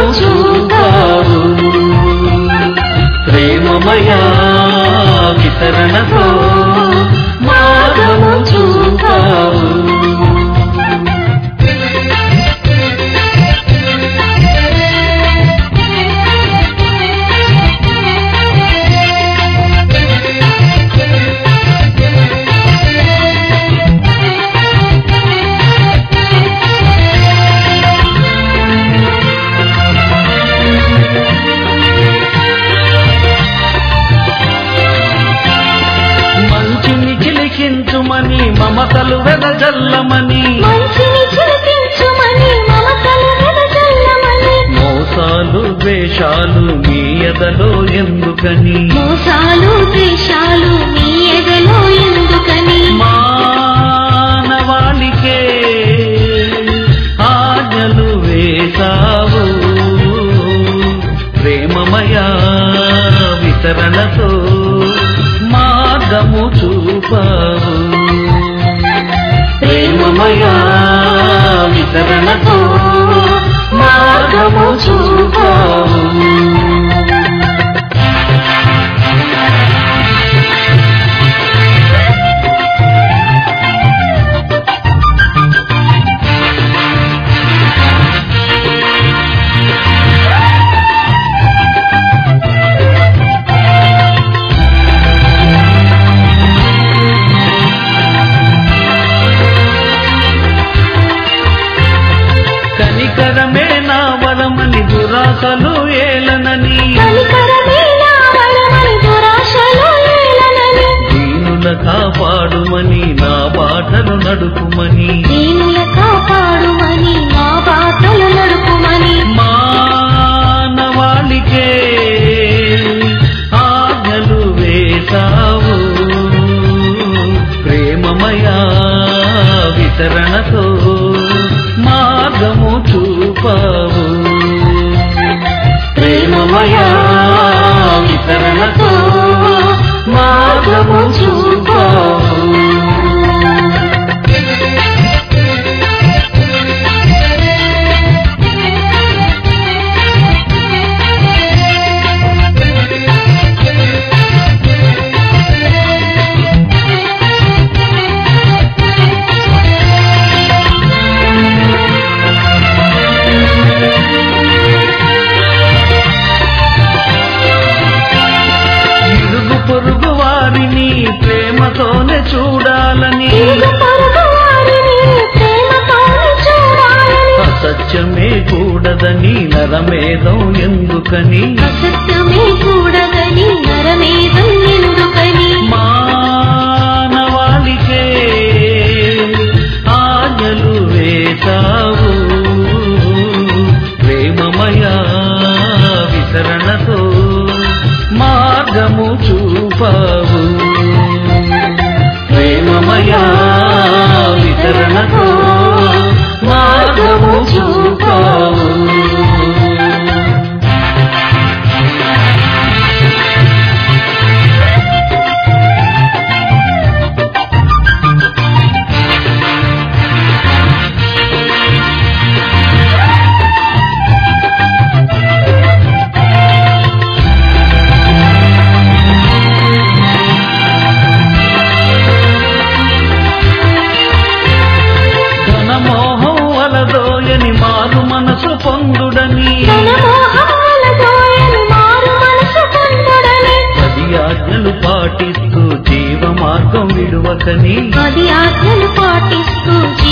చూపావు ప్రేమమయా వితరణతో మార్గము చూపావు మంచిని చిలికించుమని మమతలు వెదజల్లమని మంచిని చిలికించుమని మమతలు వెదజల్లమని మోసాలు ద్వేషాలు మీ ఎదలో ఎందుకని మోసాలు ద్వేషాలు నీ ఎదలో ఎందుకని మానవాళికే ఆజ్ఞలు వేశావు ప్రేమమయా వితరణతో మార్గము చూపావు ప్రేమమయా వితరణతో మార్గము చూపావు కనికరమే నా వరమని దురాశలు ఏలనని కనికరమే నా వరమని దురాశలు ఏలనని దీనుల కాపాడుమని నా బాటలు నడుపుమని దీనుల కాపాడుమని నా బాటలు నడుపుమని మానవాళికే ఆజ్ఞలు వేశావు ప్రేమమయా వితరణతో మార్గము చూపావు ప్రేమమయా వితరణతో మార్గము చూపావు ఇరుగు పొరుగు వారిని ప్రేమతోనే చూడాలని ఇరుగు పొరుగు వారిని ప్రేమతోనే చూడాలని అసత్యమే కూడదని నరమేదం ఎందుకని అసత్యమే కూడదని నరమేదం ఎందుకని మానవాళికే ఆజ్ఞలు వేశావు ప్రేమమయా వితరణతో మార్గము చూపావు ప్రేమమయా వితరణతో మార్గము చూపావు ధనమోహం వలదోయని మారు మనసు పొందుడని ధనమోహాల దోయని మారు మనసు పొందుడని పది ఆజ్ఞలు పాటిస్తూ జీవ మార్గం విడువకని అది ఆజ్ఞలు పాటిస్తూ